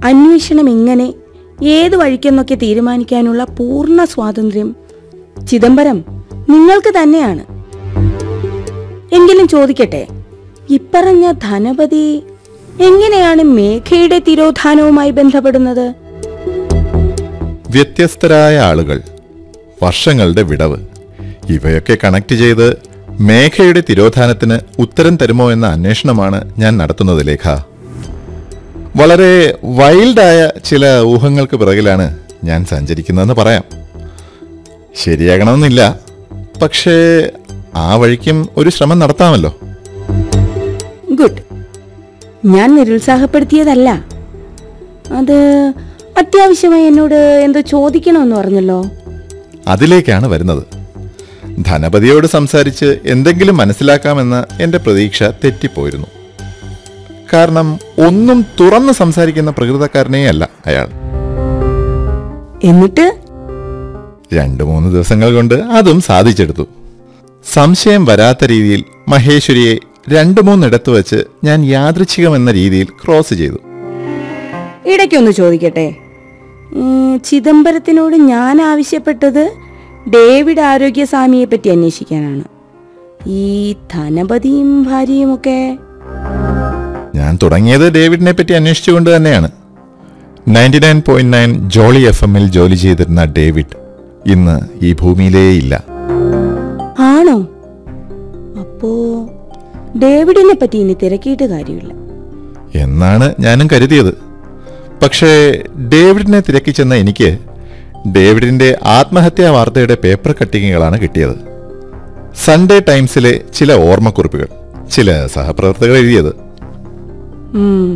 അന്വേഷണം എങ്ങനെ ഏത് വഴിക്കെന്നൊക്കെ തീരുമാനിക്കാനുള്ള പൂർണ്ണ സ്വാതന്ത്ര്യം ചിദംബരം നിങ്ങൾക്ക് തന്നെയാണ് എങ്കിലും ചോദിക്കട്ടെ ഇപ്പറഞ്ഞ ധനപതി എങ്ങനെയാണ് മേഘയുടെ തിരോധാനവുമായി ബന്ധപ്പെടുന്നത് വ്യത്യസ്തരായ ആളുകൾ വർഷങ്ങളുടെ വിടവ് ഇവയൊക്കെ കണക്ട് ചെയ്ത് മേഘയുടെ തിരോധാനത്തിന് ഉത്തരം തരുമോ എന്ന അന്വേഷണമാണ് ഞാൻ നടത്തുന്നത് ലേഖ വളരെ വൈൽഡായ ചില ഊഹങ്ങൾക്ക് പിറകിലാണ് ഞാൻ സഞ്ചരിക്കുന്നതെന്ന് പറയാം ശരിയാകണമെന്നില്ല പക്ഷേ ആ വഴിക്കും ഒരു ശ്രമം നടത്താമല്ലോ ഗുഡ് ഞാൻ നിരുത്സാഹപ്പെടുത്തിയതല്ല അത് അത്യാവശ്യമായി എന്നോട് എന്തോ ചോദിക്കണമെന്ന് പറഞ്ഞല്ലോ അതിലേക്കാണ് വരുന്നത് ധനപതിയോട് സംസാരിച്ച് എന്തെങ്കിലും മനസ്സിലാക്കാമെന്ന എൻ്റെ പ്രതീക്ഷ തെറ്റിപ്പോയിരുന്നു കാരണം ഒന്നും തുറന്ന് സംസാരിക്കുന്ന പ്രകൃതക്കാരനേ അല്ല അയാൾ എന്നിട്ട് രണ്ടു മൂന്ന് ദിവസങ്ങൾ കൊണ്ട് അതും സാധിച്ചെടുത്തു സംശയം വരാത്ത രീതിയിൽ മഹേശ്വരിയെ രണ്ടു മൂന്നിടത്ത് വെച്ച് ഞാൻ യാദൃച്ഛികമെന്ന രീതിയിൽ ക്രോസ് ചെയ്തു ഇടയ്ക്കൊന്ന് ചോദിക്കട്ടെ ഉം, ചിദംബരത്തിനോട് ഞാൻ ആവശ്യപ്പെട്ടത് ഡേവിഡ് ആരോഗ്യസ്വാമിയെ പറ്റി അന്വേഷിക്കാനാണ് ഈ ധനപതിയും ഭാര്യയും ഒക്കെ ഞാൻ തുടങ്ങിയത് ഡേവിഡിനെ പറ്റി അന്വേഷിച്ചുകൊണ്ട് തന്നെയാണ് ninety nine point nine Jolly F എമ്മിൽ ജോലി ചെയ്തിരുന്ന ഡേവിഡ് ഇന്ന് ഈ ഭൂമിയിലേ ഇല്ല ആണോ അപ്പോ ഡേവിഡിനെ പറ്റി ഇനി തിരക്കിയിട്ട് കാര്യമില്ല എന്നാണ് ഞാനും കരുതിയത് പക്ഷേ ഡേവിഡിനെ തിരക്കി ചെന്ന എനിക്ക് ഡേവിഡിന്റെ ആത്മഹത്യാ വാർത്തയുടെ പേപ്പർ കട്ടിങ്ങുകളാണ് കിട്ടിയത് സൺഡേ ടൈംസിലെ ചില ഓർമ്മക്കുറിപ്പുകൾ ചില സഹപ്രവർത്തകർ എഴുതിയത് ഉം,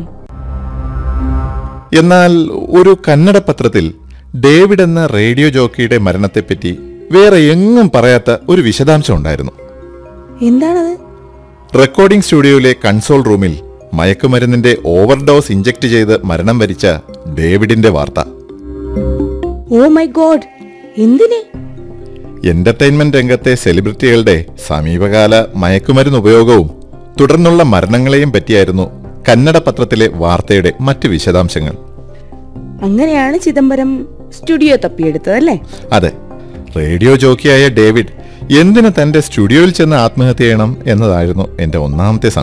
എന്നാൽ ഒരു കന്നഡ പത്രത്തിൽ ഡേവിഡ് എന്ന റേഡിയോ ജോക്കിയുടെ മരണത്തെപ്പറ്റി വേറെ എങ്ങും പറയാത്ത ഒരു വിശദാംശം ഉണ്ടായിരുന്നു എന്താണത് റെക്കോർഡിംഗ് സ്റ്റുഡിയോയിലെ കൺസോൾ റൂമിൽ മയക്കുമരുന്നിന്റെ ഓവർഡോസ് ഇഞ്ചക്ട് ചെയ്ത് മരണം വരിച്ച ഡേവിഡിന്റെ വാർത്ത ഓ മൈ ഗോഡ് എന്തിന് എന്റർടൈൻമെന്റ് രംഗത്തെ സെലിബ്രിറ്റികളുടെ സമീപകാല മയക്കുമരുന്ന് ഉപയോഗവും തുടർന്നുള്ള മരണങ്ങളെയും പറ്റിയായിരുന്നു കന്നഡ പത്രത്തിലെ വാർത്തയുടെ മറ്റ് വിശദാംശങ്ങൾ അങ്ങനെയാണ് ചിദംബരം സ്റ്റുഡിയോ തപ്പിയെടുത്തത് അല്ലേ അതെ റേഡിയോ ജോക്കിയായ ഡേവിഡ് എന്തിന് തന്റെ സ്റ്റുഡിയോയിൽ ചെന്ന് ആത്മഹത്യ ചെയ്യണം എന്നതായിരുന്നു എന്റെ ഒന്നാമത്തെ